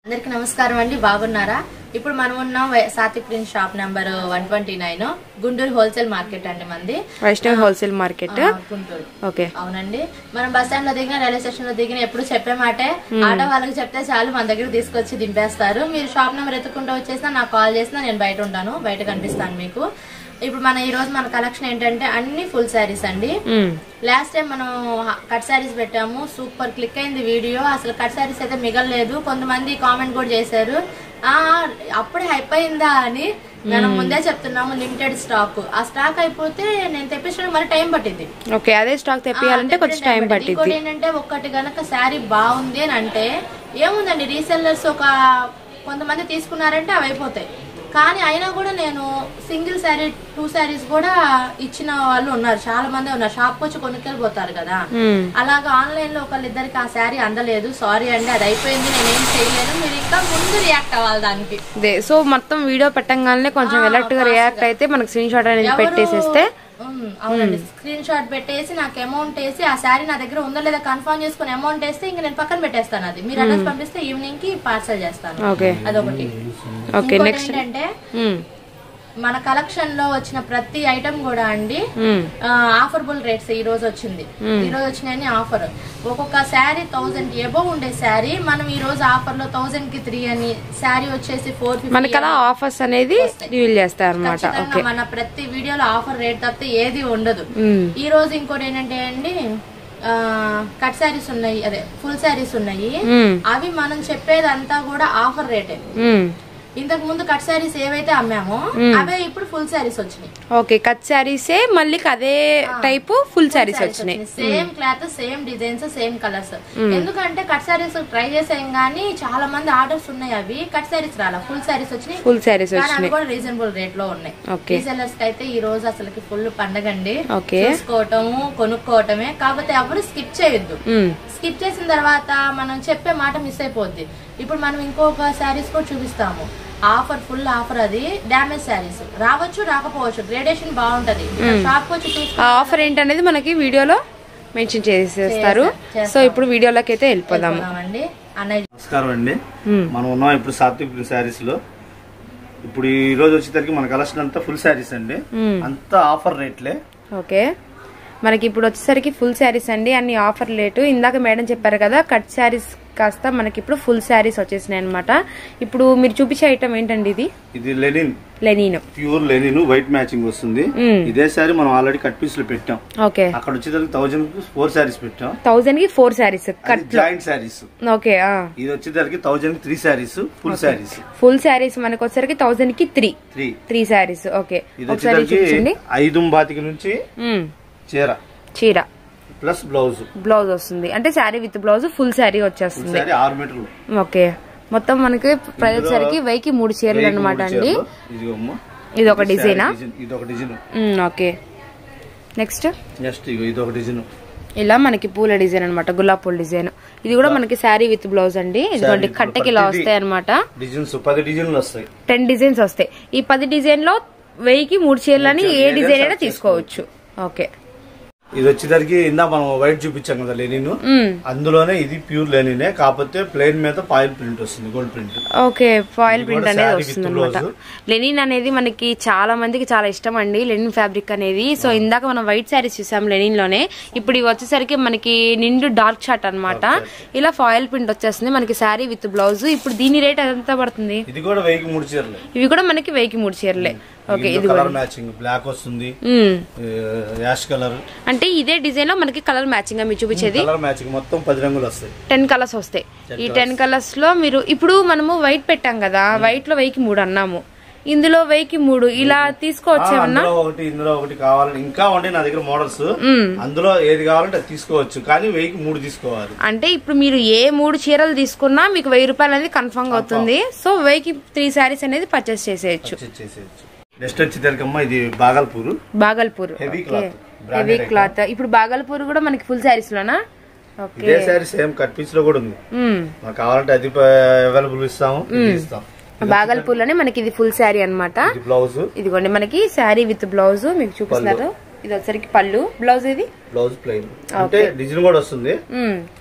అందరికి నమస్కారం అండి బాగున్నారా ఇప్పుడు మనం ఉన్నాం వై- Satvik print shop number one twenty nine Guntur wholesale market అండి మంది వైష్ణవి హోల్సేల్ మార్కెట్ ఆ, గుంటూరు ఓకే అవునండి మనం బస్ స్టాండ్ లో దిగిన రైల్వే స్టేషన్ లో దిగిన ఎప్పుడు చెప్పే మాటే ఆటో వాళ్ళకి చెప్తే చాలు మన దగ్గర తీసుకొచ్చి దింపేస్తారు మీరు షాప్ నెంబర్ ఎత్తుకుంటూ వచ్చేసినా నాకు కాల్ చేసినా నేను బయట ఉంటాను బయట కనిపిస్తాను మీకు ఇప్పుడు మన ఈ రోజు మన కలెక్షన్ ఏంటంటే అన్ని ఫుల్ శారీస్ అండి మ్మ్. లాస్ట్ టైం మనం కట్ శారీస్ పెట్టాము సూపర్ క్లిక్ అయింది వీడియో అసలు కట్ శారీస్ అయితే మిగలలేదు కొంతమంది కామెంట్ కూడా చేశారు ఆ అప్పుడే అయిపోయిందా అని మనం ముందే చెప్తున్నాము లిమిటెడ్ స్టాక్ ఆ స్టాక్ అయిపోతే నేను తెప్పించడానికి మరి టైం పట్టింది ఓకే అదే స్టాక్ తెప్పియాలంటే కొంచెం టైం పట్టింది ఇంకోటి ఏంటంటే ఒక్కటి గనక శారీ బాగుంది అని అంటే ఏముందండి రీసెల్లర్స్ ఒక కొంతమంది తీసుకున్నారంటే అవి అయిపోతాయి కానీ అయినా కూడా నేను సింగిల్ శారీ టూ శారీస్ కూడా ఇచ్చిన వాళ్ళు ఉన్నారు చాలా మంది ఉన్నారు షాప్ వచ్చి కొనుక్కెళ్ళిపోతారు కదా మ్మ్. అలాగా ఆన్లైన్ లో ఒకళ్ళిద్దరికి ఆ శారీ అందలేదు సారీ అండి అది అయిపోయింది నేనేం చేయలేను మీరు ఇంకా ముందు రియాక్ట్ అవ్వాలి దానికి అదే సో మొత్తం వీడియో పెట్టంగానే కొంచెం ఎలర్ట్ గా రియాక్ట్ అయితే మనకి స్క్రీన్ షాట్ అనేది పెట్టేసేస్తే ఉమ్, అవునండి స్క్రీన్ షాట్ పెట్టేసి నాకు అమౌంట్ వేసి ఆ శారీ నా దగ్గర ఉందో లేదా కన్ఫర్మ్ చేసుకుని అమౌంట్ వేస్తే ఇంక నేను పక్కన పెట్టేస్తాను అది మీరు అడ్రస్ పంపిస్తే ఈవినింగ్ కి పార్సల్ చేస్తాను ఓకే అదొకటి ఓకే ఇంకోటి నెక్స్ట్ ఏంటంటే మ్మ్. మన కలెక్షన్ లో వచ్చిన ప్రతి ఐటమ్ కూడా అండి మ్మ్. ఆఫర్బుల్ రేట్స్ ఈ రోజు వచ్చింది ఈ రోజు వచ్చినాయని ఆఫర్ ఒక్కొక్క శారీ థౌసండ్ ఎబో ఉండే శారీ మనం ఈ రోజు ఆఫర్ లో థౌసండ్ కి త్రీ అని శారీ వచ్చేసి ఫోర్ మనకి అలా ఆఫర్స్ అనేది రివీల్ చేస్తారు అనమాట ఖచ్చితంగా మన ప్రతి వీడియోలో ఆఫర్ రేట్ తప్పితే ఏది ఉండదు మ్మ్. ఈ రోజు ఇంకోటి ఏంటంటే అండి ఆ, కట్ శారీస్ ఉన్నాయి అదే ఫుల్ శారీస్ ఉన్నాయి మ్మ్. అవి మనం చెప్పేదంతా కూడా ఆఫర్ రేటే మ్మ్. ఇంతకు ముందు కట్ శారీస్ ఏవైతే అమ్మామో అవే ఇప్పుడు ఫుల్ శారీస్ వచ్చినాయి ఓకే కట్ శారీసే మళ్ళీ అదే టైపు ఫుల్ శారీస్ వచ్చినాయి same cloth same designs same colours ఎందుకంటే కట్ శారీస్ ట్రై చేసాం గానీ చాలా మంది ఆర్డర్స్ ఉన్నాయి అవి కట్ శారీస్ రాలా ఫుల్ శారీస్ వచ్చినాయి ఫుల్ శారీస్ కానీ అవి వచ్చినాయి కూడా రీజనబుల్ రేట్ లో ఉన్నాయి ఓకే రీసెలర్స్ కి అయితే ఈ రోజు అసలుకి ఫుల్ పండగండి ఓకే చూసుకోవటము కొనుక్కోవటమే కాకపోతే ఎవరు స్కిప్ చేయొద్దు మ్మ్. స్కిప్ చేసిన తర్వాత మనం చెప్పే మాట మిస్ అయిపోద్ది ఇప్పుడు మనం ఇంకొక శారీస్ కూడా చూపిస్తాము ఆఫర్ ఫుల్ ఆఫర్ అది డ్యామేజ్ శారీస్ రావచ్చు రాకపోవచ్చు గ్రేడేషన్ బాగుంటది షాప్ వచ్చి చూసుకో ఆ ఆఫర్ ఏంటనేది మనకి వీడియోలో మెన్షన్ చేసేస్తారు చేస్తాం. సో ఇప్పుడు వీడియోలోకి అయితే వెళ్ళిపోదాము అండి అన్నయ్య నమస్కారం అండి మ్మ్. మనం ఉన్నాం ఇప్పుడు సాత్విక్ శారీస్ లో ఇప్పుడు ఈ రోజు వచ్చేసరికి మన కలెక్షన్ అంతా ఫుల్ శారీస్ అండి మ్మ్. అంతా ఆఫర్ రేట్లే ఓకే మనకి ఇప్పుడు వచ్చేసరికి ఫుల్ శారీస్ అండి అన్ని ఆఫర్ లేటు ఇందాక మేడం చెప్పారు కదా కట్ శారీస్ కాస్త మనకి ఇప్పుడు ఫుల్ శారీస్ వచ్చేసినాయి అనమాట ఇప్పుడు మీరు చూపించే ఐటమ్ ఏంటండి ఇది ఇది linen linen pure linen white matching వస్తుంది మ్మ్. ఇదే శారీ మనం ఆల్రెడీ కట్ పీస్ లో పెట్టాం ఓకే అక్కడ వచ్చేసరికి థౌజండ్ ఫోర్ శారీస్ పెట్టాం థౌజండ్ కి four saris cut joint saris okay ఇది వచ్చేసరికి thousand three saris full saris full saris మనకి వచ్చేసరికి థౌజండ్ కి three three three saris okay ఇది ఒకసారి చూపించండి వచ్చేసరికి ఐదు బాతికి నుంచి మ్మ్. చీర చీర ప్లస్ బ్లౌజ్ బ్లౌజ్ వస్తుంది అంటే sari with blouse full sari full వచ్చేస్తుంది శారీ ఆరు మీటర్లు ఓకే మొత్తం మనకి ప్రైస్ వచ్చేసరికి వెయ్యికి మూడు చీరలు వెయ్యికి అనమాట మూడు అండి చీరలు. ఇదిగో అమ్మ. ఇది ఒక డిజైనా డిజైన్. ఇది ఒక design hmm, okay next next ఇగో ఇది ఒక డిజైన్ ఇలా మనకి పూల డిజైన్ అనమాట గులాబ్ పూల డిజైన్ ఇది కూడా మనకి శారీ విత్ బ్లౌజ్ అండి ఇదిగోండి with కట్టకి ఇలా ప్రతిదీ. వస్తాయి అనమాట డిజైన్స్ పది డిజైన్లు వస్తాయి టెన్ డిజైన్స్ వస్తాయి ఈ పది డిజైన్ లో వెయ్యికి మూడు చీరలు అని ఏ డిజైన్ అయినా తీసుకోవచ్చు ఓకే ఇది వచ్చేసరికి ఇందా మనం వైట్ చూపించాం కదా లెనిన్ మ్మ్. అందులోనే ఇది ప్యూర్ లెనినే కాకపోతే ప్లెయిన్ మీద పాయిల్ ప్రింట్ వస్తుంది గోల్డ్ ప్రింట్ ఓకే ఫాయిల్ ఇది ప్రింట్ కూడా అనేది saree with వస్తుంది అనమాట blouse. లెనిన్ అనేది మనకి చాలా మందికి చాలా ఇష్టం అండి లెనిన్ ఫ్యాబ్రిక్ అనేది సో ఇందాక మనం వైట్ శారీస్ చూసాం లెనిన్ లోనే ఇప్పుడు ఇవి వచ్చేసరికి మనకి నిండు డార్క్ షార్ట్ అన్నమాట ఇలా ఫాయిల్ ప్రింట్ వచ్చేస్తుంది మనకి శారీ విత్ బ్లౌజ్ ఇప్పుడు దీని రేట్ ఎంత పడుతుంది ఇది కూడా వెయ్యికి మూడు చీరలు ఇవి కూడా మనకి వెయ్యికి మూడు చీరలే ఓకే ఇది కలర్ మ్యాచింగ్ బ్లాక్ వస్తుంది మ్మ్. యాష్ కలర్ అంటే ఇదే డిజైన్ లో మనకి కలర్ మ్యాచింగ్ గా మీరు చూపించేది కలర్ మ్యాచింగ్ మొత్తం పది రంగులు వస్తాయి టెన్ కలర్స్ వస్తాయి ఈ టెన్ కలర్స్ లో మీరు ఇప్పుడు మనము వైట్ పెట్టాం కదా వైట్ లో వెయ్యికి మూడు అన్నాము ఇందులో వెయ్యికి మూడు ఇలా ఆ, తీసుకోవచ్చు ఏమన్నా అందులో ఒకటి ఇందులో ఒకటి కావాలని ఇంకా ఉండే నా దగ్గర మోడల్స్ అందులో ఏది కావాలంటే అది తీసుకోవచ్చు కానీ వెయ్యికి మూడు తీసుకోవాలి అంటే ఇప్పుడు మీరు ఏ మూడు చీరలు తీసుకున్నా మీకు వెయ్యి రూపాయలు అనేది కన్ఫర్మ్ గా అవుతుంది సో వెయ్యికి త్రీ శారీస్ అనేది పర్చేస్ చేసేయచ్చు చేసేయచ్చు నెక్స్ట్ వచ్చేసరికమ్మా ఇది Bhagalpur Bhagalpur Heavy okay cloth. Branded heavy item. Cloth ఇప్పుడు బాగల్పూర్ కూడా మనకి ఫుల్ శారీస్ లోనా ఓకే ఇదే శారీ సేమ్ కట్ పీస్ లో కూడా ఉంది మ్మ్. మనకు కావాలంటే అది అవైలబుల్ ఇస్తాము ఇది ఇస్తాం బాగల్పూర్ లోనే మనకి ఇది ఫుల్ శారీ అన్నమాట ఇది బ్లౌజ్ ఇదిగోండి మనకి శారీ విత్ బ్లౌజ్ మీకు చూపిస్తున్నారు ఇది వచ్చరికి పళ్ళు బ్లౌజ్ ఇది బ్లౌజ్ ప్లెయిన్ అంటే డిజైన్ కూడా వస్తుంది మ్మ్.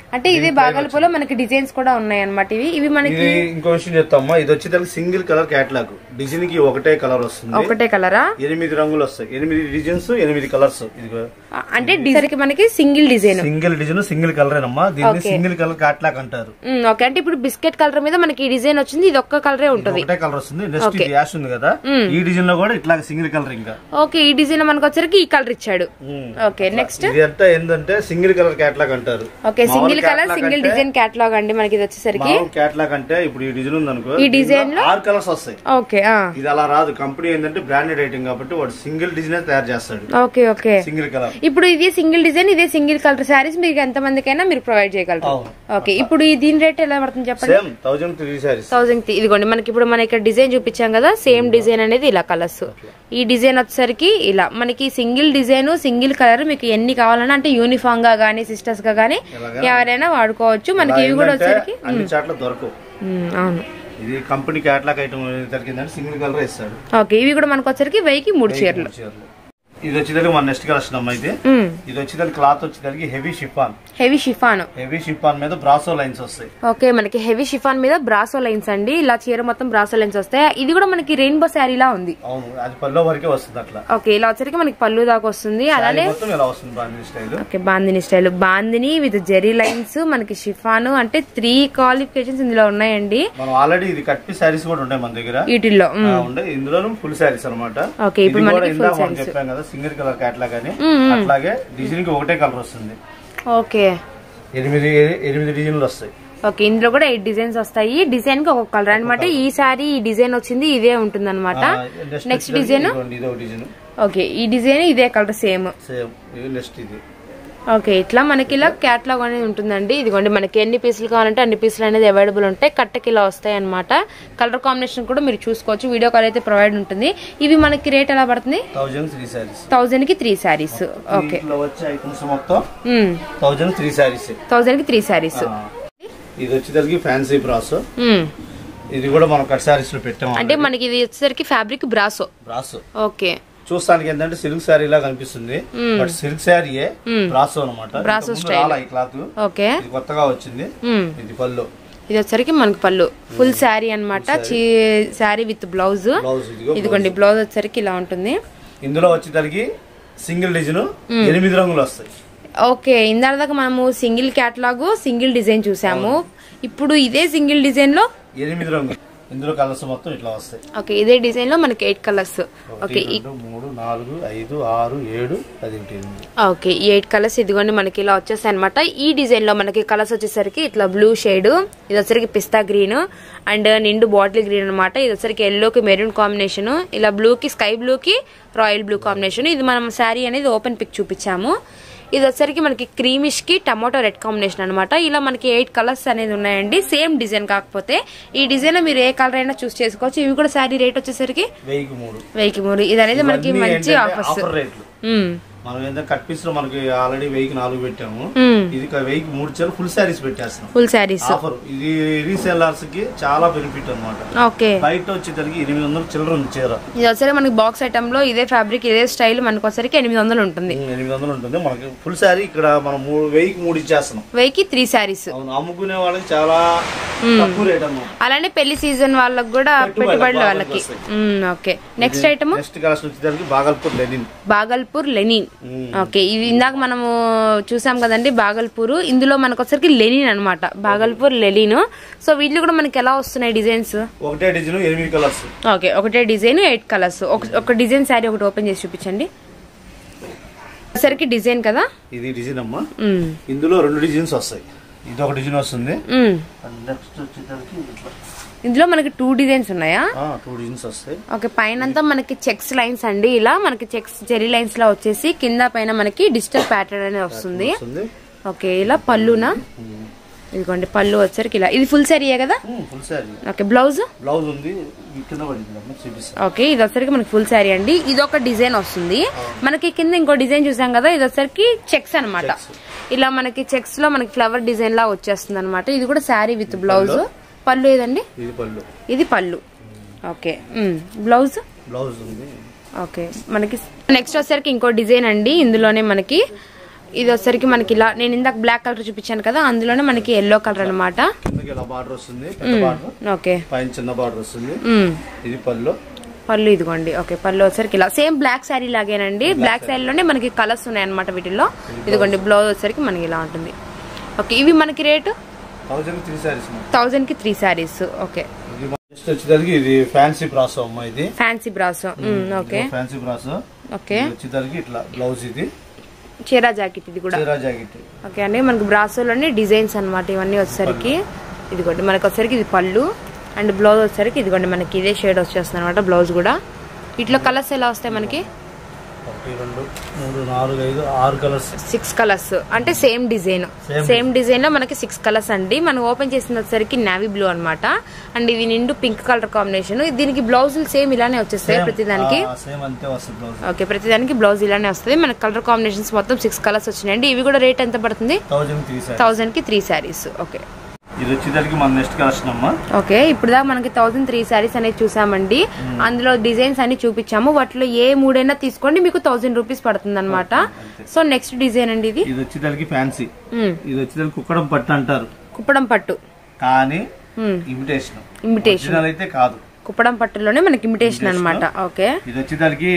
అంటే ఇది బాగల్పూలో మనకి డిజైన్స్ కూడా ఉన్నాయి అన్నమాట ఇవి ఇవి మనకి ఇది ఇంకో విషయం చెప్తామ్మా ఇది వచ్చేసరికి సింగిల్ కలర్ క్యాట్లాగ్ డిజైన్ కి ఒకటే కలర్ వస్తుంది ఒకటే కలరా ఎనిమిది రంగులు వస్తాయి ఎనిమిది డిజైన్స్ ఎనిమిది కలర్స్ ఇది అంటే డిజైన్ మనకి single design single design single colour ఏనమ్మా దీన్ని సింగిల్ కలర్ క్యాట్లాగ్ అంటారు ఓకే అంటే ఇప్పుడు బిస్కెట్ కలర్ మీద మనకి ఈ డిజైన్ వచ్చింది ఇది ఒక్క కలరే ఉంటుంది ఒకటే కలర్ వస్తుంది నెక్స్ట్ ఇది యాష్ ఉంది కదా ఈ డిజైన్ లో కూడా ఇట్లా సింగిల్ కలర్ ఇంకా ఓకే ఈ డిజైన్ మనకి వచ్చరికి ఈ కలర్ ఇచ్చాడు ఓకే నెక్స్ట్ ఇది అంతా ఏంటంటే సింగిల్ కలర్ క్యాట్లాగ్ అంటారు okay single colour single design catalogue అండి మనకి ఇది వచ్చేసరికి మామూలు క్యాట్లాగ్ అంటే ఇప్పుడు ఈ డిజైన్ ఉంది అనుకో ఈ డిజైన్ లో ఆరు కలర్స్ వస్తాయి ఓకే ఆ. ఇది అలా రాదు కంపెనీ ఏంటంటే బ్రాండెడ్ ఐటమ్ కాబట్టి వాడు సింగిల్ డిజైన్ తయారు చేస్తాడు ఓకే ఓకే సింగిల్ కలర్ ఇప్పుడు ఇది సింగిల్ డిజైన్ ఇదే సింగిల్ కలర్ శారీస్ మీకు ఎంత మందికైనా మీరు ప్రొవైడ్ చేయగలరు అవును. ఓకే ఇప్పుడు ఈ దీని రేట్ ఎలా పడుతుంది చెప్పండి same thousand three saris thousand ఇదిగోండి మనకి ఇప్పుడు మన ఇక్కడ డిజైన్ చూపించాం కదా సేమ్ డిజైన్ అనేది ఇలా కలర్స్ ఈ డిజైన్ వచ్చేసరికి ఇలా మనకి సింగిల్ డిజైన్ సింగిల్ కలర్ మీకు ఎన్ని కావాలన్నా అంటే యూనిఫామ్ గా గానీ సిస్టర్స్ గా గానీ ఎవరైనా వాడుకోవచ్చు మనకి ఇవి కూడా వచ్చేసరికి అన్ని చాట్ల దొరకవు ఉమ్, అవును ఇది కంపెనీ క్యాట్లాగ్ ఐటమ్ దొరికిందంటే సింగిల్ కలర్ ఇస్తాడు ఓకే ఇవి కూడా మనకు వచ్చరికి వెయ్యికి మూడు చీరలు చీరలు. ఇది వచ్చేసరికి మన నెక్స్ట్ కలెక్షన్ అమ్మ అయితే ఉమ్, ఇది వచ్చేసరికి క్లాత్ వచ్చేసరికి heavy chiffon heavy chiffon heavy chiffon మీద బ్రాసో లైన్స్ వస్తాయి ఓకే మనకి హెవీ షిఫాన్ మీద బ్రాసో లైన్స్ అండి ఇలా చీర మొత్తం బ్రాసో లైన్స్ వస్తాయి ఇది కూడా మనకి రెయిన్బో శారీలా ఉంది అవును అది పల్లో వరకే వస్తుంది అట్లా ఓకే ఇలా వచ్చరికి మనకి పళ్ళు దాకా వస్తుంది అలానే శారీ మొత్తం ఇలా వస్తుంది bandhi style okay bandhani style bandhani with zari lines మనకి షిఫాన్ అంటే త్రీ క్వాలిఫికేషన్స్ ఇందులో ఉన్నాయండి మనం ఆల్రెడీ ఇది కట్ పీస్ శారీస్ కూడా ఉంటాయి మన దగ్గర వీటిల్లో ఉమ్, ఆ, ఉండే ఇందులో ఫుల్ శారీస్ అనమాట ఓకే, ఇప్పుడు మనకి full sarees. చెప్పాం కదా సింగిల్ కలర్ క్యాట్లాగ్ అని అట్లాగే డిజైన్ కి ఒకటే కలర్ వస్తుంది ఓకే ఎనిమిది ఎనిమిది డిజైన్లు వస్తాయి ఓకే ఇందులో కూడా ఎయిట్ డిజైన్స్ వస్తాయి డిజైన్ కి ఒక కలర్ అనమాట ఈ సారీ ఈ డిజైన్ వచ్చింది ఇదే ఉంటుంది అనమాట నెక్స్ట్ డిజైన్ ఇదో డిజైన్ ఓకే ఈ డిజైన్ ఇదే కలర్ సేమ్ సేమ్ ఇది నెక్స్ట్ ఇది ఓకే ఇట్లా మనకి ఇలా క్యాట్లాగ్ అనేది ఉంటుందండి ఇదిగోండి మనకి ఎన్ని పీసులు కావాలంటే అన్ని పీసులు అనేది అవైలబుల్ ఉంటాయి కట్టకి ఇలా వస్తాయి అనమాట కలర్ కాంబినేషన్ కూడా మీరు చూసుకోవచ్చు వీడియో కాల్ అయితే ప్రొవైడ్ ఉంటుంది ఇవి మనకి రేట్ ఎలా పడుతుంది థౌజండ్ త్రీ శారీస్ థౌజండ్ కి త్రీ శారీస్ ఓకే ఇట్లా వచ్చే ఐటమ్స్ మొత్తం థౌజండ్ త్రీ శారీస్ థౌజండ్ కి త్రీ శారీస్ ఇది వచ్చేసరికి ఫ్యాన్సీ బ్రాస్ ఇది కూడా మనం కట్ శారీస్ లో పెట్టాము అంటే మనకి ఇది వచ్చేసరికి ఫ్యాబ్రిక్ బ్రాసో బ్రాస్ ఓకే చూస్తానికి ఏంటంటే సిల్క్ శారీ లా కనిపిస్తుంది బట్ సిల్క్ శారీయే బ్రాసో అనమాట బ్రాసో రాలా ఈ క్లాత్ ఓకే ఇది కొత్తగా వచ్చింది మ్మ్. ఇది పళ్ళు ఇది వచ్చరికి మనకి పళ్ళు ఫుల్ శారీ అన్నమాట శారీ విత్ బ్లౌజ్ బ్లౌజ్ ఇదిగో ఇదిగోండి బ్లౌజ్ వచ్చరికి ఇలా ఉంటుంది ఇందులో వచ్చేసరికి సింగిల్ డిజైన్ ఎనిమిది రంగులు వస్తాయి ఓకే ఇందాక దాకా మనము సింగిల్ క్యాటలాగ్ సింగిల్ డిజైన్ చూసాము ఇప్పుడు ఇదే సింగిల్ డిజైన్ లో ఎనిమిది రంగులు ఇందులో కలర్స్ మొత్తం ఇట్లా వస్తాయి ఓకే ఇదే డిజైన్ లో మనకి ఎయిట్ కలర్స్ ఓకే ఒకటి రెండు మూడు నాలుగు ఐదు ఆరు ఏడు పదిహేను ఎనిమిది ఓకే ఈ ఎయిట్ కలర్స్ ఇదిగోండి మనకి ఇలా వచ్చేస్తాయి అనమాట ఈ డిజైన్ లో మనకి కలర్స్ వచ్చేసరికి ఇట్లా బ్లూ షేడ్ ఇది వచ్చరికి పిస్తా గ్రీన్ అండ్ నిండు బాటిల్ గ్రీన్ అనమాట ఇది వచ్చరికి ఎల్లోకి మెరూన్ కాంబినేషన్ ఇలా బ్లూ కి స్కై బ్లూ కి రాయల్ బ్లూ కాంబినేషన్ ఇది మనం శారీ అనేది ఓపెన్ పిక్ చూపించాము ఇది వచ్చరికి మనకి క్రీమిష్ కి టమాటో రెడ్ కాంబినేషన్ అనమాట ఇలా మనకి ఎయిట్ కలర్స్ అనేది ఉన్నాయండి సేమ్ డిజైన్ కాకపోతే ఈ డిజైన్ లో మీరు ఏ కలర్ అయినా చూస్ చేసుకోవచ్చు ఇవి కూడా శారీ రేట్ వచ్చేసరికి వెయ్యికి మూడు వెయ్యికి మూడు ఇది అనేది మనకి ఇవన్నీ మంచి ఏంటంటే ఆఫర్స్ ఆఫర్ రేట్లు మనం ఏంటంటే కట్ పీస్ లో మనకి ఆల్రెడీ వెయ్యికి నాలుగు పెట్టాము ఇది క- వెయ్యికి మూడు చీరలు ఫుల్ శారీస్ పెట్టేస్తున్నాం ఫుల్ శారీస్ ఆఫర్ ఇది రీసెల్లర్స్ కి చాలా బెనిఫిట్ అన్నమాట ఓకే బయట వచ్చేసరికి ఎనిమిది వందలు చిల్లర ఉంది చీర ఇది వచ్చరికి మనకి బాక్స్ ఐటమ్ లో ఇదే ఫ్యాబ్రిక్ ఇదే స్టైల్ మనకి వచ్చరికి ఎనిమిది వందలు ఉంటుంది ఉమ్, ఎనిమిది వందలు ఉంటుంది మనకి ఫుల్ శారీ ఇక్కడ మనం మూడు వెయ్యికి మూడు ఇచ్చేస్తున్నాం వెయ్యికి త్రీ శారీస్ అవును అమ్ముకునే వాళ్ళకి చాలా తక్కువ రేట్ అన్నమాట అలానే పెళ్లి సీజన్ వాళ్ళకి కూడా పెట్టుబడులు పెట్టుబడులు వాళ్ళకి వాళ్ళకి hmm, okay next item next collection వచ్చేసరికి Bhagalpur linen Bhagalpur linen hmm. Okay ఇది ఇందాక మనము చూసాం కదండి బాగల్పూర్ ఇందులో మనకు వచ్చరికి లెనిన్ అనమాట బాగల్పూర్ లెనిన్ సో వీటిలో కూడా మనకి ఎలా వస్తున్నాయి డిజైన్స్ ఒకటే డిజైన్ ఎనిమిది కలర్స్ ఓకే ఒకటే డిజైన్ ఎయిట్ కలర్స్ ఒక డిజైన్ శారీ ఒకటి ఓపెన్ చేసి చూపించండి సరికి డిజైన్ కదా ఇది డిజైన్ అమ్మా మ్మ్. ఇందులో రెండు డిజైన్స్ వస్తాయి ఇది ఒక డిజైన్ వస్తుంది మ్మ్. నెక్స్ట్ వచ్చేసరికి ఇట్లా ఇందులో మనకి టూ డిజైన్స్ ఉన్నాయా టూ డిజైన్స్ వస్తాయి ఓకే పైన మనకి చెక్స్ లైన్స్ అండి ఇలా మనకి చెక్స్ జెరీ లైన్స్ లా వచ్చేసి కింద పైన మనకి డిజిటల్ ప్యాటర్న్ అనేది వస్తుంది వస్తుంది ఓకే ఇలా పళ్ళునా ఇదిగోండి పళ్ళు వచ్చరికి ఇలా ఇది ఫుల్ సారీయే కదా full sari okay blouse blouse ఉంది ఇది కింద పడింది అమ్మ చూపిస్తాను ఓకే ఇది వచ్చరికి మనకి ఫుల్ శారీ అండి ఇది ఒక డిజైన్ వస్తుంది మనకి కింద ఇంకో డిజైన్ చూసాం కదా ఇది వచ్చరికి చెక్స్ అన్నమాట ఇలా మనకి చెక్స్ లో మనకి ఫ్లవర్ డిజైన్ లా వచ్చేస్తుంది అనమాట ఇది కూడా శారీ విత్ బ్లౌజ్ పళ్ళు ఏదండి ఇది పళ్ళు ఇది పళ్ళు ఓకే బ్లౌజ్ బ్లౌజ్ ఉంది ఓకే మనకి నెక్స్ట్ వచ్చేసరికి ఇంకో డిజైన్ అండి ఇందులోనే మనకి ఇది వచ్చరికి మనకి ఇలా నేను ఇందాక బ్లాక్ కలర్ చూపించాను కదా అందులోనే మనకి ఎల్లో కలర్ అనమాట కిందకి ఇలా బార్డర్ వస్తుంది పెద్ద బార్డర్ ఓకే పైన చిన్న బార్డర్ వస్తుంది మ్మ్. ఇది పళ్ళు పళ్ళు ఇదిగోండి ఓకే పళ్ళు వచ్చరికి ఇలా సేమ్ బ్లాక్ శారీ లాగేనండి బ్లాక్ శారీలోనే మనకి కలర్స్ ఉన్నాయి అనమాట వీటిల్లో ఇదిగోండి బ్లౌజ్ వచ్చరికి మనకి ఇలా ఉంటుంది ఓకే ఇవి మనకి rate thousand three saris thousand కి త్రీ శారీస్ ఓకే ఇది నెక్స్ట్ వచ్చేసరికి ఇది ఫ్యాన్సీ బ్రాసో అమ్మ ఇది fancy brass okay fancy brasso okay వచ్చేసరికి ఇట్లా బ్లౌజ్ ఇది చీరా జాకెట్ ఇది కూడా చీరా జాకెట్ ఓకే అండి మనకి బ్రాసోలోనే డిజైన్స్ అన్నమాట ఇవన్నీ వచ్చేసరికి ఇదిగోండి మనకి వచ్చేసరికి ఇది పళ్ళు అండ్ బ్లౌజ్ వచ్చేసరికి ఇదిగోండి మనకి ఇదే షేడ్ వచ్చేస్తుంది అనమాట బ్లౌజ్ కూడా వీటిలో కలర్స్ ఎలా వస్తాయి మనకి ఒకటి రెండు మూడు నాలుగు ఐదు ఆరు కలర్స్ సిక్స్ కలర్స్ అంటే same design Same same design లో మనకి సిక్స్ కలర్స్ అండి మనం ఓపెన్ చేసిన వచ్చేసరికి నావీ బ్లూ అన్నమాట అండ్ ఇది నిండు పింక్ కలర్ కాంబినేషన్ దీనికి బ్లౌజ్ సేమ్ ఇలానే వచ్చేస్తాయి ప్రతిదానికి సేమ్ అంతే వస్తుంది బ్లౌజ్ ఓకే ప్రతిదానికి బ్లౌజ్ ఇలానే వస్తుంది మనకి కలర్ కాంబినేషన్స్ మొత్తం సిక్స్ కలర్స్ వచ్చినాయండి ఇవి కూడా రేట్ ఎంత పడుతుంది థౌజండ్ త్రీ సారీ థౌజండ్ కి త్రీ శారీస్ ఓకే ఇది వచ్చేసరికి మన నెక్స్ట్ కలెక్షన్ అమ్మా ఓకే ఇప్పుడు దాకా మనకి థౌసండ్ త్రీ శారీస్ అనేది చూసామండి అందులో డిజైన్స్ అన్ని చూపించాము వాటిలో ఏ మూడైనా తీసుకోండి మీకు థౌసండ్ రూపీస్ పడుతుంది అనమాట సో నెక్స్ట్ డిజైన్ అండి ఇది ఇది వచ్చేసరికి ఫ్యాన్సీ మ్మ్. ఇది వచ్చేసరికి కుక్కడం పట్టు అంటారు కుప్పడం పట్టు కానీ మ్మ్. ఇమిటేషన్ ఇమిటేషన్ ఒరిజినల్ అయితే కాదు కుప్పడం పట్టులోనే మనకి ఇమిటేషన్ అన్నమాట ఓకే ఇది వచ్చేసరికి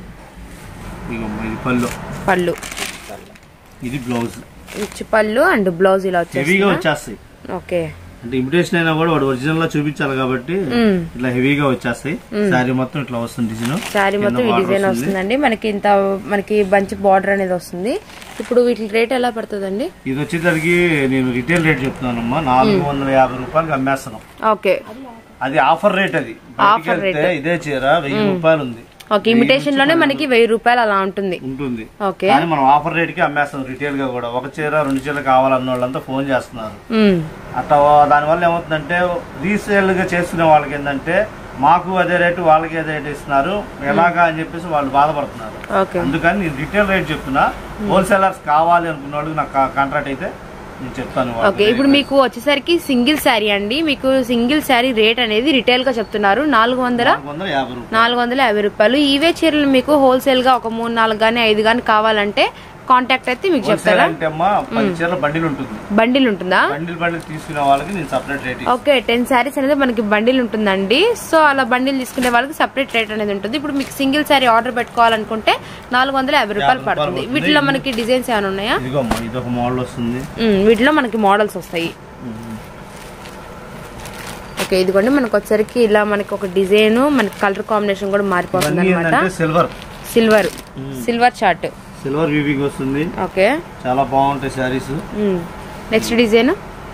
ఇగో ఇది పళ్ళు పళ్ళు ఇది బ్లౌజ్ ఇచ్చి పళ్ళు అండ్ బ్లౌజ్ ఇలా హెవీగా వచ్చేసి వచ్చేస్తాయి ఓకే అంటే ఇమిటేషన్ అయినా కూడా వాడు ఒరిజినల్ లా చూపించాలి కాబట్టి మ్మ్. ఇట్లా హెవీగా వచ్చేస్తాయి శారీ మొత్తం ఇట్లా వస్తుంది డిజైన్ శారీ మొత్తం ఈ డిజైన్ వస్తుందండి మనకి ఇంత మనకి మంచి బార్డర్ అనేది వస్తుంది ఇప్పుడు వీటి రేట్ ఎలా పడుతుందండి ఇది వచ్చేసరికి నేను రిటైల్ రేట్ చెప్తున్నానమ్మా నాలుగు వందల యాభై రూపాయలకి అమ్మేస్తున్నాం ఓకే అది ఆఫర్ రేట్ అది బయటికి వెళ్తే ఇదే చీర వెయ్యి రూపాయలు ఉంది ఓకే ఇమిటేషన్ లోనే మనకి వెయ్యి రూపాయలు అలా ఉంటుంది ఉంటుంది ఓకే కానీ మనం ఆఫర్ రేట్ కి అమ్మేస్తాం రిటైల్ గా కూడా ఒక చీర రెండు చీరలు కావాలన్న వాళ్ళంతా ఫోన్ చేస్తున్నారు మ్మ్. అట్లా దానివల్ల ఏమవుతుందంటే రీసేల్ గా చేసుకునే వాళ్ళకి ఏంటంటే మాకు అదే రేటు వాళ్ళకి అదే రేటు ఇస్తున్నారు ఎలాగా అని చెప్పేసి వాళ్ళు బాధపడుతున్నారు ఓకే అందుకని నేను రిటైల్ రేట్ చెప్తున్నా హోల్సేలర్స్ కావాలి అనుకున్న వాళ్ళకి నాకు కాంట్రాక్ట్ అయితే నేను చెప్తాను వాళ్ళకి. ఓకే ఇప్పుడు మీకు వచ్చేసరికి సింగిల్ శారీ అండి మీకు సింగిల్ శారీ రేట్ అనేది రిటైల్ గా చెప్తున్నారు నాలుగు వందల నాలుగు వందల యాభై రూపాయలు నాలుగు వందల యాభై రూపాయలు ఇవే చీరలు మీకు హోల్సేల్ గా ఒక మూడు నాలుగు గానీ ఐదు గానీ కావాలంటే కాంటాక్ట్ అయితే మీకు హోల్సేల్ చెప్తారా అంటే అమ్మా పది చీరల బండిల్ ఉంటుంది బండిల్ ఉంటుందా బండిల్ బండిల్ తీసుకునే వాళ్ళకి నేను సపరేట్ రేట్ ఇస్తాను. ఓకే టెన్ శారీస్ అనేది మనకి బండిల్ ఉంటుందండి సో అలా బండిల్ తీసుకునే వాళ్ళకి సపరేట్ రేట్ అనేది ఉంటుంది ఇప్పుడు మీకు సింగిల్ శారీ ఆర్డర్ పెట్టుకోవాలనుకుంటే నాలుగు వందల యాభై రూపాయలు రూపాయలు పడుతుంది పడుతుంది. వీటిలో మనకి డిజైన్స్ ఏమైనా ఉన్నాయా ఇదిగో అమ్మా ఇది ఒక మోడల్ వస్తుంది మ్మ్, వీటిలో మనకి మోడల్స్ వస్తాయి ఓకే ఇదిగోండి మనకు వచ్చరికి ఇలా మనకి ఒక డిజైన్ మనకి కలర్ కాంబినేషన్ కూడా మారిపోతుంది ఇవన్నీ అనమాట ఏంటంటే silver silver silver chart silver weaving వస్తుంది ఓకే చాలా బాగుంటాయి శారీస్ నెక్స్ట్ డిజైన్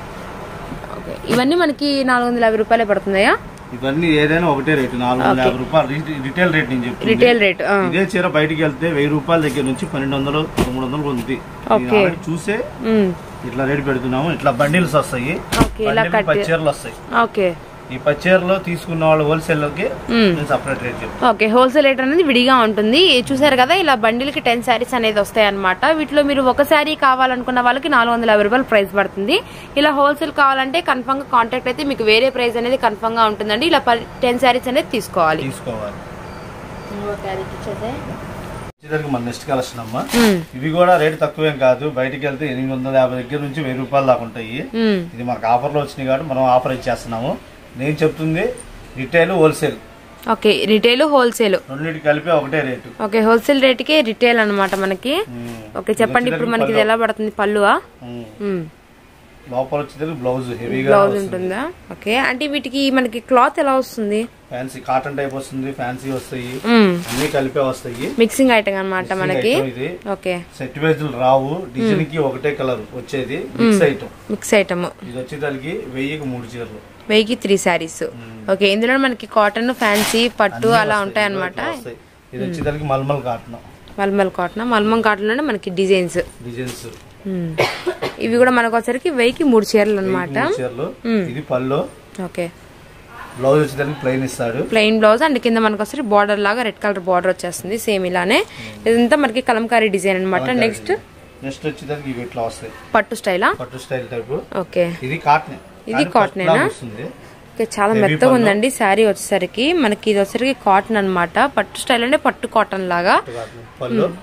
ఓకే ఇవన్నీ మనకి నాలుగు వందల యాభై రూపాయలే పడుతున్నాయా ఇవన్నీ ఏదైనా ఒకటే రేటు నాలుగు వందల యాభై రూపాయలు రి- రిటైల్ రేట్ నేను చెప్తుంది రిటైల్ రేట్ ఇదే చీర బయటికి వెళ్తే వెయ్యి రూపాయల దగ్గర నుంచి పన్నెండు వందలు పదమూడు వందలు ఉంది ఓకే. నేను already చూసే ఇట్లా రేట్ పెడుతున్నాము ఇట్లా బండిల్స్ వస్తాయి ఓకే ఇలా బండిల్ పది చీరలు వస్తాయి ఓకే ఈ పది చీరలో తీసుకున్న వాళ్ళు హోల్సేల్ కి మ్మ్. నేను సపరేట్ రేట్ చెప్తాను ఓకే హోల్సేల్ రేట్ అనేది విడిగా ఉంటుంది చూసారు కదా ఇలా బండిల్ కి టెన్ శారీస్ అనేది వస్తాయి అనమాట వీటిలో మీరు ఒక శారీ కావాలనుకున్న వాళ్ళకి నాలుగు వందల యాభై రూపాయలు ప్రైస్ పడుతుంది ఇలా హోల్సేల్ కావాలంటే కన్ఫర్మ్ గా కాంటాక్ట్ అయితే మీకు వేరే ప్రైస్ అనేది కన్ఫర్మ్ గా ఉంటుందండి ఇలా టెన్ శారీస్ అనేది తీసుకోవాలి తీసుకోవాలి ఓకే అది ఇచ్చేసే. వచ్చేసరికి మన నెక్స్ట్ కలెక్షన్ అమ్మా మ్మ్. ఇవి కూడా రేట్ తక్కువేం కాదు బయటికి వెళ్తే ఎనిమిది వందల యాభై దగ్గర నుంచి వెయ్యి రూపాయలు దాకా ఉంటాయి మ్మ్. ఇది మనకు ఆఫర్లో వచ్చినాయి కాబట్టి మనం ఆఫర్ ఇచ్చేస్తున్నాము నేను చెప్తుంది retail wholesale okay retail wholesale రెండింటి కలిపి ఒకటే రేటు ఓకే హోల్సేల్ రేట్కి రిటైల్ అన్నమాట మనకి ఓకే చెప్పండి ఇప్పుడు మనకి ఇది ఎలా పడుతుంది పళ్ళువా ఉమ్. మ్మ్. లోపల వచ్చేసరికి బ్లౌజ్ హెవీగా బ్లౌజ్ ఉంటుందా ఓకే అంటే వీటికి మనకి క్లాత్ ఎలా వస్తుంది ఫ్యాన్సీ కాటన్ టైప్ వస్తుంది ఫ్యాన్సీ వస్తాయి మ్మ్. అన్ని కలిపే వస్తాయి మిక్సింగ్ ఐటమ్ అన్నమాట మనకి item ఇది ఓకే సెట్ వైజులు రావు డిజైన్ కి ఒకటే కలర్ వచ్చేది మిక్స్ ఐటమ్ మిక్స్ ఐటమ్ ఇది వచ్చేదానికి వెయ్యికి మూడు చీరలు వెయ్యికి త్రీ శారీస్ ఓకే ఇందులో మనకి కాటన్ ఫ్యాన్సీ పట్టు అలా ఉంటాయి అనమాట వస్తాయి ఇది వచ్చేదానికి malmal cotton malmal cotton malmal cotton లోనే మనకి డిజైన్స్ డిజైన్స్ ఇవి కూడా మనకు వచ్చరికి వెయ్యికి మూడు చీరలు అన్నమాట మూడు చీరలు ఇది పళ్ళు ఓకే బ్లౌజ్ వచ్చేదానికి ప్లెయిన్ ఇస్తాడు ప్లెయిన్ బ్లౌజ్ అండ్ కింద మనకు వచ్చి బార్డర్ లాగా రెడ్ కలర్ బార్డర్ వచ్చేస్తుంది సేమ్ ఇలానే ఇదంతా మనకి కలంకారీ డిజైన్ అన్నమాట నెక్స్ట్ నెక్స్ట్ వచ్చేదానికి ఇవి ఇట్లా వస్తాయి పట్టు స్టైలా పట్టు స్టైల్ టైప్ ఓకే ఇది కాటన్ ఇది cotton ఏనా? వస్తుంది ఓకే చాలా మెత్తగా ఉందండి శారీ వచ్చేసరికి మనకి ఇది వచ్చేసరికి కాటన్ అన్నమాట పట్టు స్టైల్ అంటే పట్టు కాటన్ లాగా కాటన్ పళ్ళు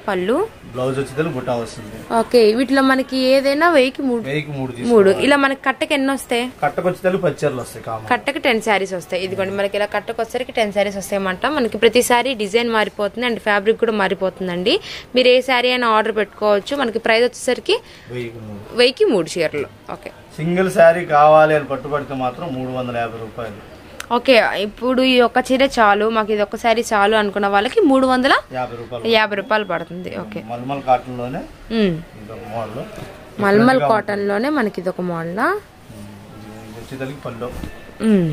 పళ్ళు బ్లౌజ్ వచ్చేది బుట్టా వస్తుంది ఓకే వీటిలో మనకి ఏదైనా వెయ్యికి మూడు వెయ్యికి మూడు తీసుకో మూడు ఇలా మనకి కట్టకి ఎన్ని వస్తాయి కట్టకు వచ్చేది పది చీరలు వస్తాయి కామన్ కట్టకి టెన్ శారీస్ వస్తాయి ఇదిగోండి మనకి ఇలా కట్టకు వచ్చేసరికి టెన్ శారీస్ వస్తాయన్నమాట మనకి ప్రతిసారి డిజైన్ మారిపోతుంది అండ్ ఫ్యాబ్రిక్ కూడా మారిపోతుందండి మీరు ఏ శారీ అయినా ఆర్డర్ పెట్టుకోవచ్చు మనకి ప్రైస్ వచ్చేసరికి వెయ్యికి మూడు వెయ్యికి మూడు చీరలు ఓకే సింగిల్ శారీ కావాలి అని పట్టుబడితే మాత్రం మూడు వందల యాభై రూపాయలు ఓకే ఇప్పుడు ఈ ఒక్క చీర చాలు మాకు ఇది ఒక్క శారీ చాలు అనుకున్న వాళ్ళకి మూడు వందల యాభై రూపాయలు యాభై రూపాయలు పడుతుంది ఓకే మల్మల్ కాటన్ లోనే ఉమ్. ఇది ఒక మోడల్ మల్మల్ కాటన్ లోనే మనకి ఇది ఒక మోడల్ ఇది వచ్చేదానికి పళ్ళు ఉమ్.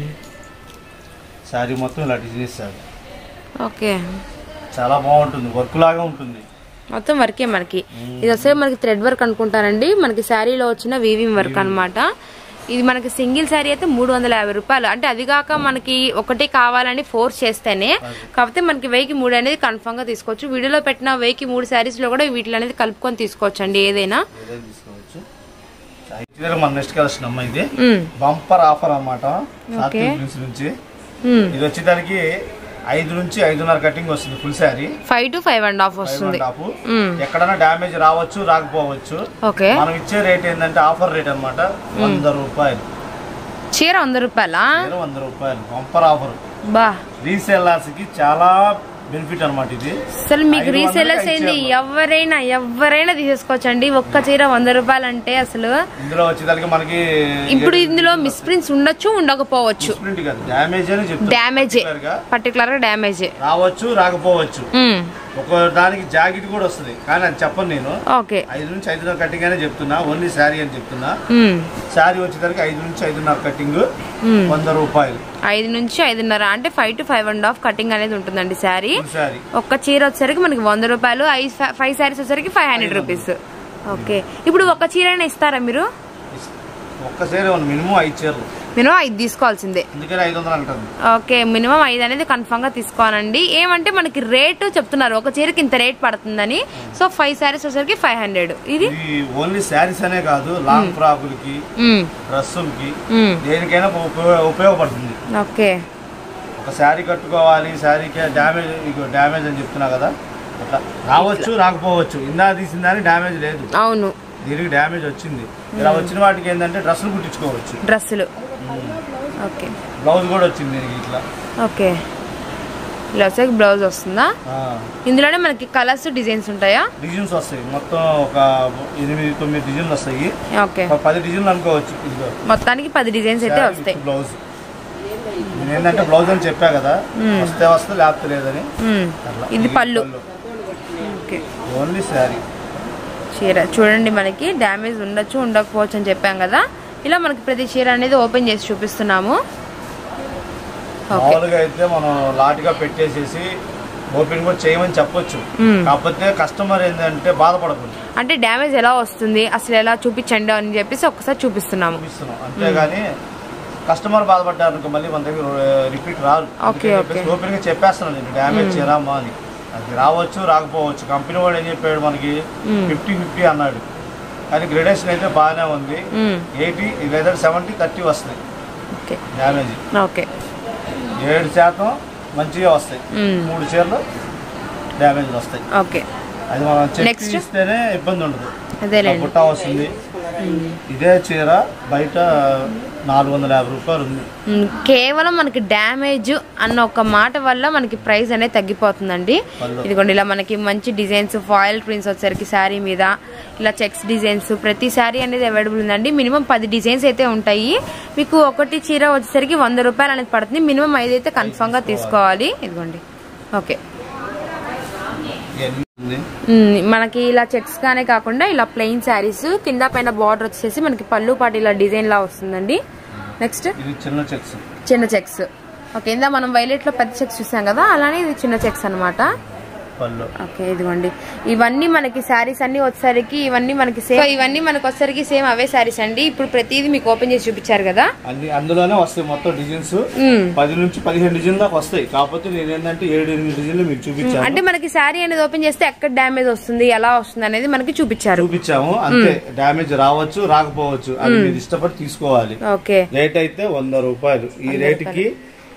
శారీ మొత్తం ఇలా డిజైన్ ఇస్తారు ఓకే చాలా బాగుంటుంది వర్క్ లాగా ఉంటుంది మొత్తం వర్కే మనకి ఇది వస్తే మనకి థ్రెడ్ వర్క్ అనుకుంటానండి మనకి శారీలో వచ్చిన వీవింగ్ వర్క్ అన్నమాట ఇది మనకి సింగిల్ శారీ అయితే మూడు వందల యాభై రూపాయలు అంటే అది కాక మనకి ఒకటి కావాలని ఫోర్స్ చేస్తేనే కాకపోతే మనకి వెయ్యికి మూడు అనేది కన్ఫర్మ్ గా తీసుకోవచ్చు వీడియోలో పెట్టిన వెయ్యికి మూడు శారీస్ లో కూడా వీటిలో అనేది కలుపుకొని తీసుకోవచ్చు అండి ఏదైనా ఏదైనా తీసుకోవచ్చు ఇది మన నెక్స్ట్ కలెక్షన్ అమ్మ ఇది ఉమ్, బంపర్ ఆఫర్ అన్నమాట సాత్విక్ ప్రిన్స్ నుంచి ఉమ్. ఇది వచ్చేదానికి ఐదు నుంచి ఐదున్నర కటింగ్ వస్తుంది full sari five to five and half వస్తుంది టాప్ ఉమ్, ఎక్కడైనా డ్యామేజ్ రావచ్చు రాకపోవచ్చు ఓకే మనం ఇచ్చే రేట్ ఏంటంటే ఆఫర్ రేట్ అన్నమాట వంద రూపాయలు చీర వంద రూపాయలా చీర వంద రూపాయలు బంపర్ ఆఫర్ బా రీసెల్లర్స్ కి చాలా బెనిఫిట్ అన్నమాట ఇది అసలు మీకు ఐదు వందలకి రీసేలర్స్ ఐదు ఏంది చీరలు. ఎవరైనా ఎవరైనా తీసేసుకోవచ్చండి ఒక్క చీర వంద రూపాయలు అంటే అసలు ఇందులో వచ్చేదానికి మనకి ఇప్పుడు ఇందులో మిస్ప్రింట్స్ ఉండొచ్చు ఉండకపోవచ్చు ప్రింట్ కాదు డ్యామేజ్ అని చెప్తారు డ్యామేజ్ Particular గా పర్టికులర్ గా డ్యామేజ్ రావచ్చు రాకపోవచ్చు ఒక దానికి జాకెట్ కూడా వస్తుంది కానీ అది చెప్పను నేను ఓకే ఐదు నుంచి ఐదున్నర కటింగ్ అనే చెప్తున్నా ఓన్లీ శారీ అని చెప్తున్నా శారీ వచ్చేసరికి ఐదు నుంచి ఐదున్నర కటింగ్ వంద రూపాయలు ఐదు నుంచి ఐదున్నర అంటే five to five and half cutting అనేది ఉంటుందండి శారీ ఫుల్ శారీ ఒక్క చీర వచ్చేసరికి మనకి వంద రూపాయలు ఐదు ఫైవ్ శారీస్ వచ్చేసరికి ఫైవ్ హండ్రెడ్ రూపీస్ ఓకే ఇప్పుడు ఒక చీర అయినా ఇస్తారా మీరు ఒక్క చీర మినిమం ఐదు చీరలు మినిమం ఐదు తీసుకోవాల్సిందే అందుకని ఐదు వందలు అంటుంది ఓకే మినిమం ఐదు అనేది కన్ఫర్మ్ గా తీసుకోవాలండి ఏమంటే మనకి రేటు చెప్తున్నారు ఒక చీరకి ఇంత రేట్ పడుతుందని సో ఫైవ్ శారీస్ వచ్చేసరికి ఫైవ్ హండ్రెడ్ ఇది ఇది ఓన్లీ శారీస్ అనే కాదు లాంగ్ ఫ్రాకులకి మ్మ్. డ్రెస్సులకి మ్మ్. దేనికైనా ఉపయోగ- ఉపయోగపడుతుంది ఓకే ఒక శారీ కట్టుకోవాలి శారీకి డ్యామేజ్ ఇగో డ్యామేజ్ అని చెప్తున్నా కదా అట్లా రావచ్చు రాకపోవచ్చు ఇందా తీసిన దానికి డ్యామేజ్ లేదు అవును దీనికి డ్యామేజ్ వచ్చింది ఇలా వచ్చిన వాటికి ఏంటంటే డ్రెస్సులు కుట్టించుకోవచ్చు డ్రెస్సులు ఓకే బ్లౌజ్ కూడా వచ్చింది దీనికి ఇట్లా ఓకే ఇలా వచ్చే బ్లౌజ్ వస్తుందా ఇందులోనే మనకి కలర్స్ డిజైన్స్ ఉంటాయా డిజైన్స్ వస్తాయి మొత్తం ఒక ఎనిమిది తొమ్మిది డిజైన్లు వస్తాయి ఓకే ఒక పది డిజైన్లు అనుకోవచ్చు ఇదిగో మొత్తానికి పది డిజైన్స్ అయితే వస్తాయి బ్లౌజ్ నేను ఏంటంటే బ్లౌజ్ అని చెప్పా కదా వస్తే వస్తే లేకపోతే లేదని మ్మ్. అట్లా. ఇది పళ్ళు ఓకే ఓన్లీ శారీ చీర చూడండి మనకి డ్యామేజ్ ఉండొచ్చు ఉండకపోవచ్చు అని చెప్పాం కదా ఇలా మనకి ప్రతి చీర అనేది ఓపెన్ చేసి చూపిస్తున్నాము ఓకే మామూలుగా అయితే మనం లాట్గా పెట్టేసేసి ఓపెన్ కూడా చేయమని చెప్పొచ్చు మ్మ్. కాకపోతే కస్టమర్ ఏంటంటే బాధపడకూడదు అంటే డ్యామేజ్ ఎలా వస్తుంది అసలు ఎలా చూపించండి అని చెప్పేసి ఒక్కసారి చూపిస్తున్నాము చూపిస్తున్నాం అంతేగాని కస్టమర్ బాధపడ్డారు మళ్ళీ మన దగ్గర రిపీట్ రారు ఓకే, ఓకే. ఓపెన్ గా చెప్పేస్తున్నాను నేను డ్యామేజ్ చేయరామా అని అది రావచ్చు రాకపోవచ్చు కంపెనీ వాడు ఏం చెప్పాడు మనకి ఫిఫ్టీ ఫిఫ్టీ అన్నాడు కానీ గ్రేడేషన్ అయితే బాగానే ఉంది మ్మ్. ఎయిటీ లేదా సెవెంటీ థర్టీ వస్తాయి ఓకే డ్యామేజ్ ఓకే ఏడు శాతం మంచిగా వస్తాయి మ్మ్. మూడు చీరలు డ్యామేజ్ వస్తాయి ఓకే అది మనం Next. చెక్ ఇస్తేనే ఇబ్బంది ఉండదు అదేలేండి బుట్ట వస్తుంది ఇదే చీర బయట నాలుగు వందల యాభై రూపాయలు ఉంది మ్, కేవలం మనకి డ్యామేజ్ అన్న ఒక మాట వల్ల మనకి ప్రైస్ అనేది తగ్గిపోతుందండి పళ్ళు. ఇదిగోండి ఇలా మనకి మంచి డిజైన్స్ ఫాయిల్ ప్రింట్స్ వచ్చేసరికి శారీ మీద ఇలా చెక్స్ డిజైన్స్ ప్రతి శారీ అనేది అవైలబుల్ ఉందండి మినిమం పది డిజైన్స్ అయితే ఉంటాయి మీకు ఒకటి చీర వచ్చేసరికి వంద రూపాయలు అనేది పడుతుంది మినిమం ఐదు అయితే కన్ఫామ్ గా తీసుకోవాలి ఇదిగోండి ఓకే ఇవన్నీ ఉంది మ్, మనకి ఇలా చెక్స్ గానే కాకుండా ఇలా ప్లెయిన్ శారీస్ కింద పైన బార్డర్ వచ్చేసి మనకి పళ్ళు పాటు ఇలా డిజైన్ లా వస్తుందండి నెక్స్ట్ ఇది చిన్న చెక్స్ చిన్న చెక్స్ ఓకే ఇందా మనం వైలెట్ లో పెద్ద చెక్స్ చూసాం కదా అలానే ఇది చిన్న చెక్స్ అన్నమాట పళ్ళు ఓకే ఇదిగోండి ఇవన్నీ మనకి శారీస్ అన్ని వచ్చేసరికి ఇవన్నీ మనకి సేమ్ ఇవన్నీ మనకి వచ్చేసరికి సేమ్ అవే శారీస్ అండి ఇప్పుడు ప్రతిదీ మీకు ఓపెన్ చేసి చూపించారు కదా అన్ని అందులోనే వస్తాయి మొత్తం డిజైన్స్ మ్మ్. పది నుంచి పదిహేను డిజైన్ దాకా వస్తాయి కాకపోతే నేను ఏంటంటే ఏడు ఎనిమిది డిజైన్లు మీకు చూపించాను అంటే మనకి శారీ అనేది ఓపెన్ చేస్తే ఎక్కడ డ్యామేజ్ వస్తుంది ఎలా వస్తుంది అనేది మనకి చూపించారు చూపించాము అంతే డ్యామేజ్ రావచ్చు రాకపోవచ్చు అది మీరు ఇష్టపడి తీసుకోవాలి ఓకే రేట్ అయితే వంద రూపాయలు ఈ రేటుకి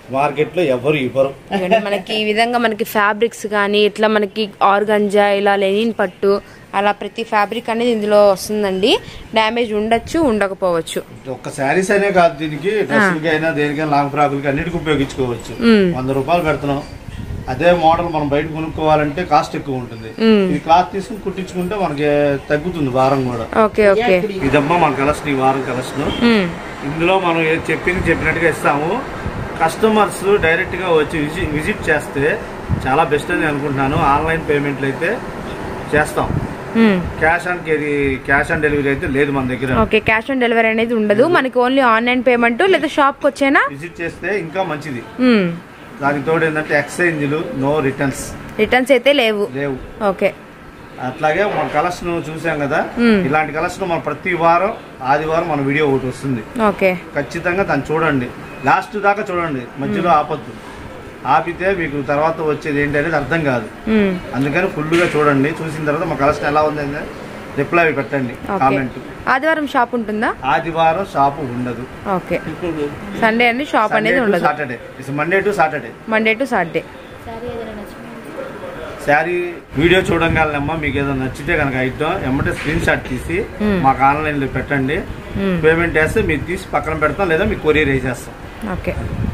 మార్కెట్లో ఎవరు ఇవ్వరు ఇదిగోండి మనకి ఈ విధంగా మనకి ఫ్యాబ్రిక్స్ కానీ ఇట్లా మనకి ఆర్గంజా ఇలా లెనిన్ పట్టు అలా ప్రతి ఫ్యాబ్రిక్ అనేది ఇందులో వస్తుందండి డ్యామేజ్ ఉండొచ్చు ఉండకపోవచ్చు ఒక్క శారీస్ అనే కాదు దీనికి డ్రెస్సులకి అయినా దేనికైనా లాంగ్ ఫ్రాకులకి అన్నిటికీ ఉపయోగించుకోవచ్చు మ్మ్. వంద రూపాయలు పెడుతున్నాం అదే మోడల్ మనం బయట కొనుక్కోవాలంటే కాస్ట్ ఎక్కువ ఉంటుంది మ్మ్. ఇది క్లాత్ తీసుకుని కుట్టించుకుంటే మనకి తగ్గుతుంది వారం కూడా ఓకే ఓకే ఇదమ్మా మన కలెక్షన్ ఈ వారం కలెక్షన్ ఉమ్, ఇందులో మనం ఏది చెప్పింది చెప్పినట్టుగా ఇస్తాము కస్టమర్స్ డైరెక్ట్ గా వచ్చి విజి- విజిట్ చేస్తే చాలా బెస్ట్ అని అనుకుంటున్నాను ఆన్లైన్ పేమెంట్లు అయితే చేస్తాం ఉమ్. Cash on carry cash on delivery అయితే లేదు మన దగ్గర ఓకే క్యాష్ ఆన్ డెలివరీ అనేది ఉండదు మనకి ఓన్లీ ఆన్లైన్ పేమెంట్ లేదా షాప్కి వచ్చేనా విజిట్ చేస్తే ఇంకా మంచిది ఉమ్, దానికి తోడు ఏంటంటే ఎక్స్చేంజ్లు నో రిటర్న్స్ రిటర్న్స్ అయితే లేవు లేవు ఓకే అట్లాగే మన కలెక్షన్ చూసాం కదా మ్మ్. ఇలాంటి కలెక్షన్ మన ప్రతి వారం ఆదివారం మన వీడియో ఒకటి వస్తుంది ఓకే ఖచ్చితంగా దాన్ని చూడండి లాస్ట్ దాకా చూడండి మధ్యలో ఆపద్దు ఆపితే మీకు తర్వాత వచ్చేది ఏంటి అనేది అర్థం కాదు ఉమ్, అందుకని ఫుల్గా చూడండి చూసిన తర్వాత మా కలెక్షన్ ఎలా ఉంది అనేది రిప్లై పెట్టండి ఓకే కామెంట్ ఆదివారం షాప్ ఉంటుందా ఆదివారం షాపు ఉండదు ఓకే సండే అండి షాప్ అనేది ఉండదు Saturday Monday to Saturday Monday to Saturday సరే ఏదైనా నచ్చింది శారీ వీడియో చూడంగానమ్మా మీకు ఏదో నచ్చితే కనుక ఐటమ్ ఎమ్మటే స్క్రీన్ షాట్ తీసి మ్మ్. మాకు ఆన్లైన్ లో పెట్టండి మ్మ్. పేమెంట్ వేస్తే మీరు తీసి పక్కన పెడతాం లేదా మీకు కొరియర్ వేసేస్తాం ఓకే